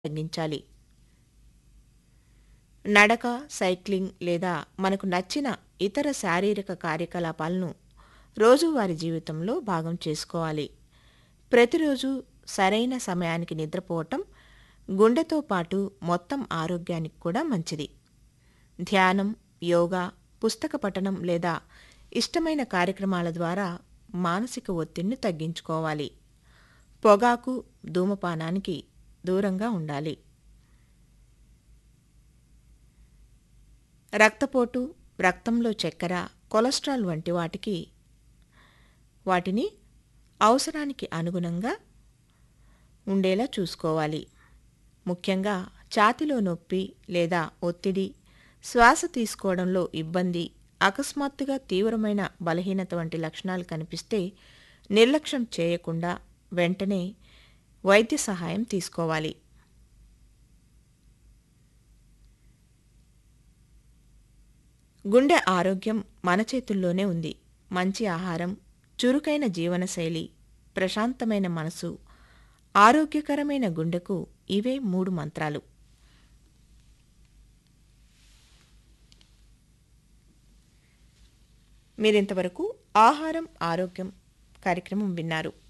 తగ్గించాలి నడక సైక్లింగ్ లేదా మనకు నచ్చిన ఇతర శారీరక కార్యకలాపాలను రోజువారీ జీవితంలో భాగం చేసుకోవాలి ప్రతిరోజు సరైన సమయానికి నిద్రపోవటం గుండెతో పాటు మొత్తం ఆరోగ్యానికి కూడా మంచిది ధ్యానం యోగా పుస్తక పఠనం లేదా ఇష్టమైన కార్యక్రమాల ద్వారా మానసిక ఒత్తిడిని తగ్గించుకోవాలి పొగాకు ధూమపానానికి దూరంగా ఉండాలి రక్తపోటు రక్తంలో చక్కెర కొలెస్ట్రాల్ వంటి వాటికి వాటిని అవసరానికి అనుగుణంగా ఉండేలా చూసుకోవాలి ముఖ్యంగా ఛాతిలో నొప్పి లేదా ఒత్తిడి శ్వాస తీసుకోవడంలో ఇబ్బంది అకస్మాత్తుగా తీవ్రమైన బలహీనత వంటి లక్షణాలు కనిపిస్తే నిర్లక్ష్యం చేయకుండా వెంటనే వైద్య సహాయం తీసుకోవాలి గుండె ఆరోగ్యం మన చేతుల్లోనే ఉంది మంచి ఆహారం చురుకైన జీవనశైలి ప్రశాంతమైన మనసు ఆరోగ్యకరమైన గుండెకు ఇవే మూడు మంత్రాలు మీరింతవరకు ఆహారం ఆరోగ్యం కార్యక్రమం విన్నారు